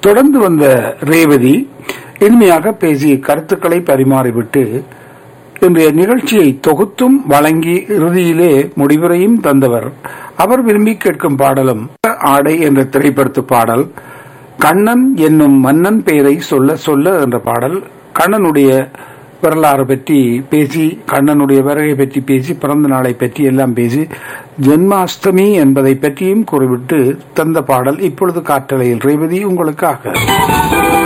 தொடர்ந்து வந்த ரேவதி இனிமையாக பேசி கருத்துக்களை பரிமாறிவிட்டு இன்றைய நிகழ்ச்சியை தொகுத்தும் வழங்கி இறுதியிலே முடிவுரையும் தந்தவர் அவர் விரும்பி கேட்கும் பாடலும் ஆடை என்ற திரைப்படத்து பாடல் கண்ணன் என்னும் மன்னன் பெயரை சொல்ல சொல்ல என்ற பாடல் கண்ணனுடைய வரலாறு பற்றி பேசி கண்ணனுடைய வருகை பற்றி பேசி பிறந்த நாளை பற்றி எல்லாம் பேசி ஜென்மாஷ்டமி என்பதை பற்றியும் கூறிவிட்டு தந்த பாடல் இப்பொழுது காற்றலையில் ரேவதி உங்களுக்காக